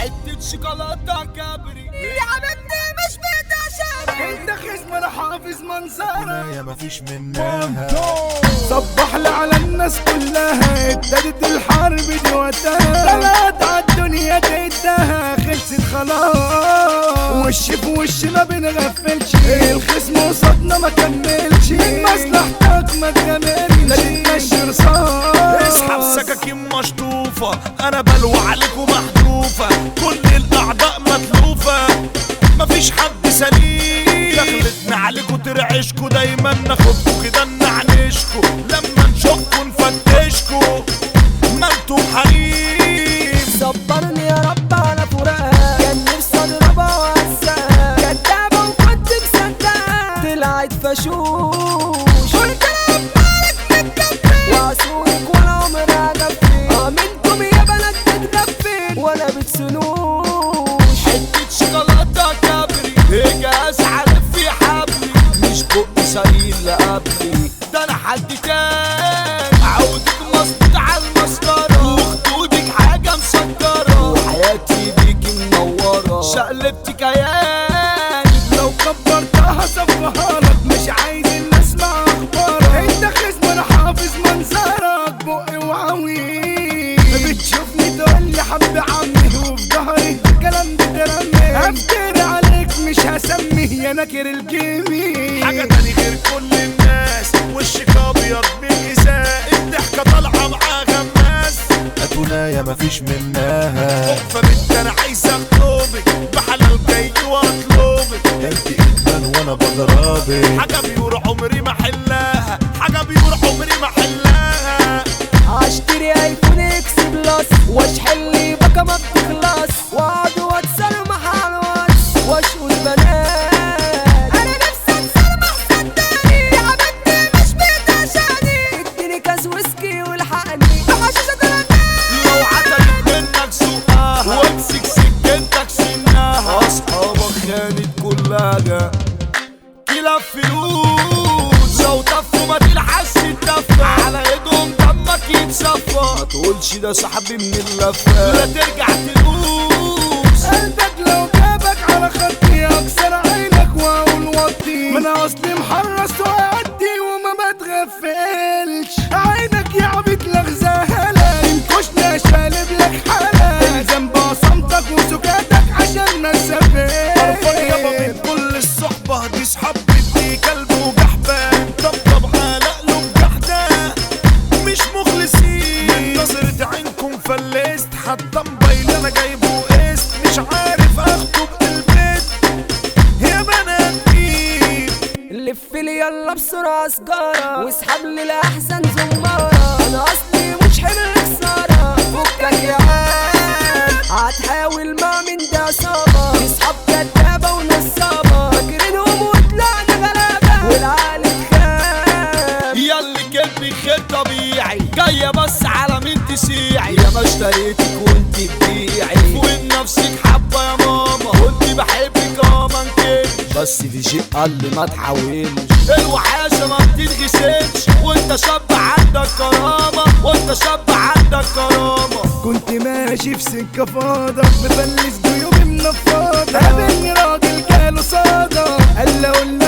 حتة شوكولاتة كبري يا حبيبتي مش بتعشاني انت خصم انا حافظ منظرك يا مفيش منها صبح لي على الناس كلها ابتدت الحرب دي وقتها طلعت عالدنيا تدها خلصت خلاص وش في وش ما بنغفلش الخصم قصادنا ما كملش من مصلحتك ما تغامرش لا تتمشي رصاص اسحب سكاكين مشطوفة انا بلوى عليكم محذوفة كل الاعداء متلوفة مفيش حد سليم دخلتنا عليكم ترعشكوا دايما ناخدكوا كده نعنشكوا لما نشوفكوا نفتشكوا ما انتم حريم صبرني يا رب على فراقها كان نفسي اضربها واسقها كدابة وكنت مصدقها طلعت فشوش قلت لها مالك متكفي وعسولك ولا عمرها غفي اه منكم يا بنات بتغفي ولا بتسنوش حتة شوكولاتة كبري هي جهاز عارف في حبلي مش بق سرير لقبلي ده انا حد تاني عودك مظبوط على المسطرة وخدودك حاجة مسكرة وحياتي بيكي منورة شقلبتي كياني لو كبرتها صفها لك مش عايز الناس مع اخبارك انت خصم انا حافظ منظرك بقي وعويل بتشوفني تقول لي حب عمي وفي ظهري كلام بترمي هفتري عليك مش هسمي يا نكر الجميل حاجة تاني غير كل الناس وشك ابيض من ازاء الضحكة طالعة معاه غماس اتونا يا مفيش منها فبنت انا عايز اطلبك بحلال جاي واطلبك انت ادمان وانا بضربك حاجة بيور عمري ما حلها حاجة بيور عمري ما حلها هشتري ايفون اكس بلس واشحن لي باقة ما بتخلص واقعد واتسلمح على الواتس واشقل بنات انا نفسي اتسلمح صدقني يا حبيبتي مش بتعشاني اديني كاس ويسكي والحقني بحشيشة ترنات لو عتلت منك سوقها وامسك سكتك سنها اصحابك خانت كلها كلا فلوس لو طفوا ما تلحقش تدفع على ايدهم دمك يتصفى ما تقولش ده صاحبي من اللفة لا ترجع تدوس قلبك لو جابك على خطي اكسر عينك واقول وطي ما انا اصلي محرص وادي وما بتغفلش عينك يا عبيط لغزها لك انكشنا شالب لك حالك الزم بصمتك وسكاتك عشان ما طرفك يابا من تسافر كل الصحبة دي صحاب بدي كلب وجحبان طبطب على قلوب جحدان مش مخلصين من نظرة عينكم فلست حتى موبايل انا جايبه قسط مش عارف اخطب البيت يا بنات مين لف لي يلا بسرعة سجارة واسحب لي الأحزان زمارة أنا أصلي مش حمل خسارة فكك يا عال هتحاول مع من ده عصابة اصحاب كدابة ونصابة فاكرينهم وطلعنا غلابة والعقل اتخاب ياللي كلبي خير طبيعي جاية بس على مين تسيعي يا ما اشتريتك وانت تبيعي وين نفسك حبة يا ماما وانت بحبك اه ما انكرش بس في شيء قال لي ما تحاولش الوحاشة ما بتتغسلش وانت شاب عندك كرامة وانت شاب عندك كرامة كنت ماشي في سكة فاضة مفلس جيوبي منفضة قابلني راجل جاله صادة قال لي اقول